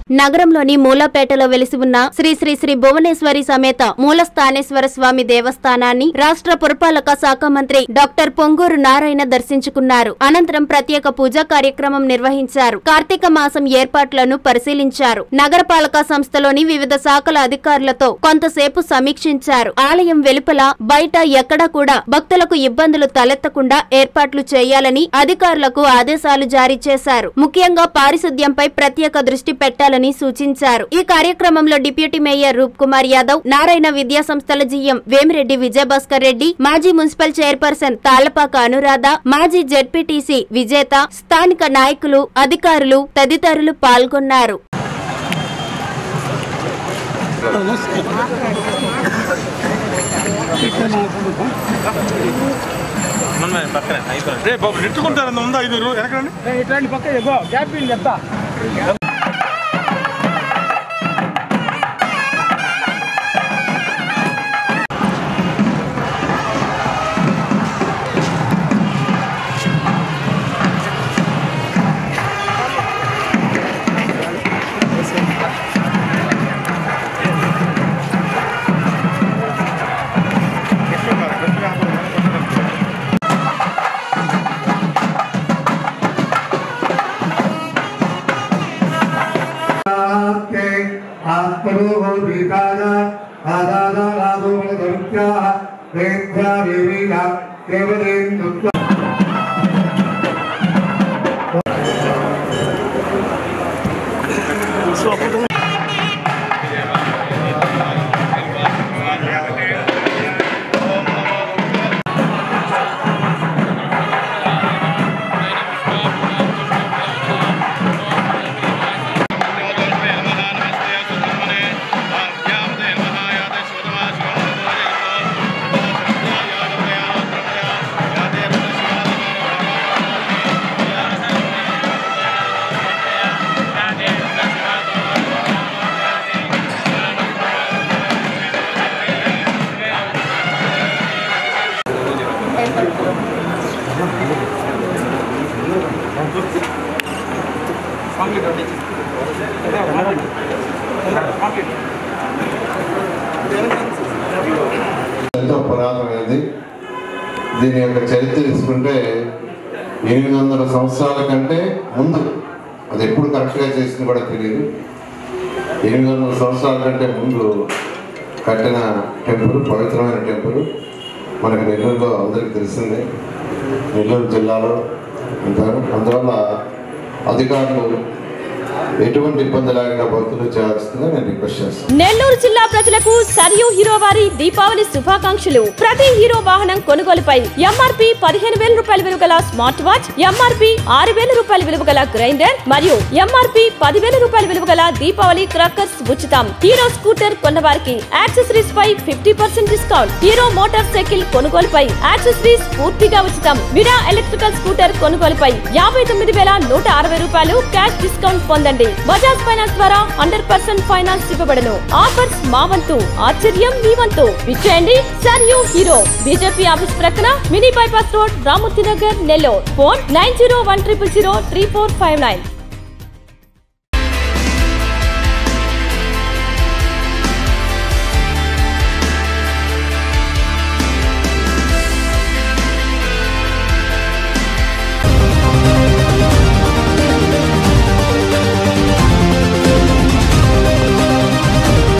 నగరంలోని మూలపేటలో వెలిసి ఉన్న శ్రీ శ్రీ శ్రీ భువనేశ్వరి సమేత మూలస్థానేశ్వర స్వామి దేవస్థానాన్ని రాష్ట్ర పురపాలక శాఖ మంత్రి డాక్టర్ పొంగూరు నారాయణ దర్శించుకున్నారు అనంతరం ప్రత్యేక పూజా కార్యక్రమం నిర్వహించారు కార్తీక మాసం ఏర్పాట్లను పరిశీలించారు నగరపాలక సంస్థలోని వివిధ శాఖల అధికారులతో కొంతసేపు సమీక్షించారు ఆలయం వెలుపల బయట ఎక్కడా కూడా భక్తులకు ఇబ్బందులు తలెత్తకుండా ఏర్పాట్లు చేయాలని అధికారులకు ఆదేశాలు జారీ చేశారు ముఖ్యంగా పారిశుద్ధ్యంపై ప్రత్యేక దృష్టి పెట్టాలని సూచించారు ఈ కార్యక్రమంలో డిప్యూటీ మేయర్ రూప్ కుమార్ యాదవ్ నారాయణ విద్యా సంస్థల జీఎం వేమిరెడ్డి విజయభాస్కర్ రెడ్డి మాజీ మున్సిపల్ చైర్పర్సన్ తాలపాక అనురాధ మాజీ జెడ్పీటీసీ విజేత స్థానిక నాయకులు అధికారులు తదితరులు పాల్గొన్నారు మన పక్కనే అయిపోయింది రే బాబు నెట్టుకుంటారు ఉందా ఐదు వెనకండి ఇట్లాంటి పక్క ఇగో గ్యాప్ ఇల్లు చెప్తా के आत्मनो भीताय आदादादादो बलधरुत्याः वेद्या देवीया देवदेन्दुत्वा ఎంతో పురాతనమైనది దీని యొక్క చరిత్ర తీసుకుంటే ఎనిమిది వందల సంవత్సరాల కంటే ముందు అది ఎప్పుడు కరెక్ట్గా చేసింది కూడా తెలియదు ఎనిమిది వందల సంవత్సరాల కంటే ముందు కట్టిన టెంపుల్ పవిత్రమైన టెంపుల్ మనకి నెల్లూరులో అందరికీ తెలిసిందే నెల్లూరు జిల్లాలో అంటారు అందువల్ల అధికారులు ఎటువంటి ఇబ్బంది లేకుండా భక్తులు చేయాల్సిందిగా నేను రిక్వెస్ట్ చేస్తాను నెల్లూరు జిల్లా ప్రజలకు సరియు హీరో వారి దీపావళి శుభాకాంక్షలు ప్రతి హీరో వాహనం కొనుగోలుపై ఎంఆర్పి పదిహేను వేల రూపాయల విలువ గల స్మార్ట్ వాచ్ ఎంఆర్పి ఆరు వేల రూపాయల విలువ గల గ్రైండర్ మరియు ఎంఆర్పి పదివేల రూపాయల విలువ గల దీపావళి క్రాకర్స్ ఉచితం హీరో స్కూటర్ కొన్నవారికి యాక్సెసరీస్ పై fifty percent discount Hero motorcycle కొనుగోలుపై యాక్సెసరీస్ పూర్తిగా ఉచితం విరా ఎలక్ట్రికల్ స్కూటర్ కొనుగోలుపై యాభై తొమ్మిది వేల నూట అరవై రూపాయలు క్యాష్ డిస్కౌంట్ పొందండి బజాజ్ ఫైనాన్స్ ద్వారా హండ్రెడ్ పర్సెంట్ ఫైనాన్స్ ఇవ్వబడను ఆఫర్స్ మా వంతు ఆశ్చర్యం మీ వంతు విచ్చేయండి Sarayu Hero BJP office ప్రక్కన mini bypass road Ramurthy Nagar Nellore phone nine zero one triple zero three four five nine